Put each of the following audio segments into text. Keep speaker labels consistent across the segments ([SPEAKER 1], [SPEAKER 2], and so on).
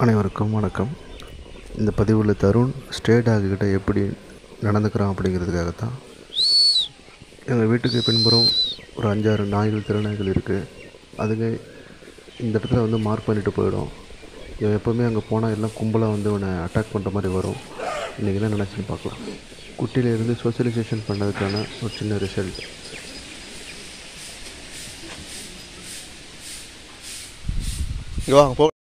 [SPEAKER 1] அனைவருக்கும் வணக்கம் இந்த பதிவில் தருண் ஸ்டே டாக்கிட்ட எப்படி நடந்துக்கிறான் அப்படிங்கிறதுக்காக தான் எங்கள் வீட்டுக்கு பின்புறம் ஒரு அஞ்சாறு நாய்கள் திருநாய்கள் இருக்குது அதுங்க இந்த இடத்துல வந்து மார்க் பண்ணிட்டு போயிடும் இவன் எப்போவுமே அங்கே போனால் எல்லாம் கும்பலாக வந்து இவனை அட்டாக் பண்ணுற மாதிரி வரும் இன்றைக்கி என்ன நினச்சின்னு பார்க்கலாம் குட்டியிலேருந்து சோஷியலைசேஷன் பண்ணதுக்கான ஒரு சின்ன ரிசல்ட்
[SPEAKER 2] இங்கே வாங்க போ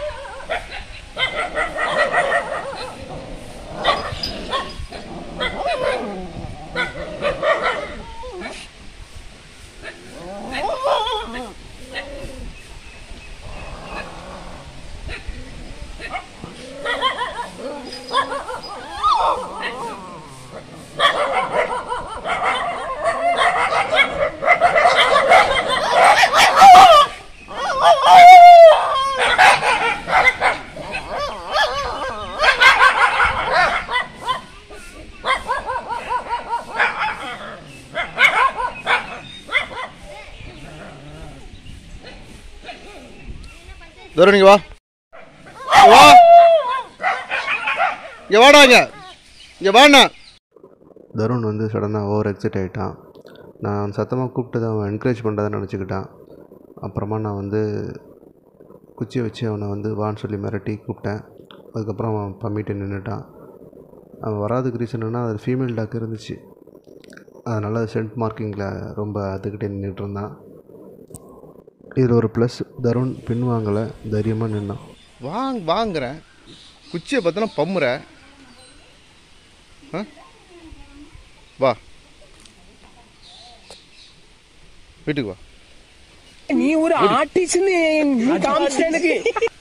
[SPEAKER 2] தூரம் நீங்க வா இங்க வா இங்க வாடா இங்க இங்க வாண்ணா
[SPEAKER 1] தருண் வந்து சடனாக ஓவர் எக்ஸைட் ஆகிட்டான் நான் சத்தமாக கூப்பிட்டு தான் அவன் என்கரேஜ் பண்ணுறதை நினச்சிக்கிட்டான் அப்புறமா நான் வந்து குச்சியை வச்சு அவனை வந்து வான்னு சொல்லி மிரட்டி கூப்பிட்டேன் அதுக்கப்புறம் அவன் பம்மிட்டு நின்றுட்டான் அவன் வராதுக்கு ரீசன் என்ன அது ஃபீமேல் டாக் இருந்துச்சு அதனால் சென்ட் மார்க்கிங்கில் ரொம்ப அதுக்கிட்டே நின்றுட்டு இருந்தான் இதில் ஒரு ப்ளஸ் தருண் பின்வாங்கலை தைரியமாக நின்னான்
[SPEAKER 2] வாங்க வாங்குறேன் குச்சியை பார்த்தனா பம்முற ஆ? வா வீட்டுக்கு வா
[SPEAKER 3] நீ ஒரு ஆர்டிஸ்ட்னு நீ காமிச்சிட்ட எனக்கு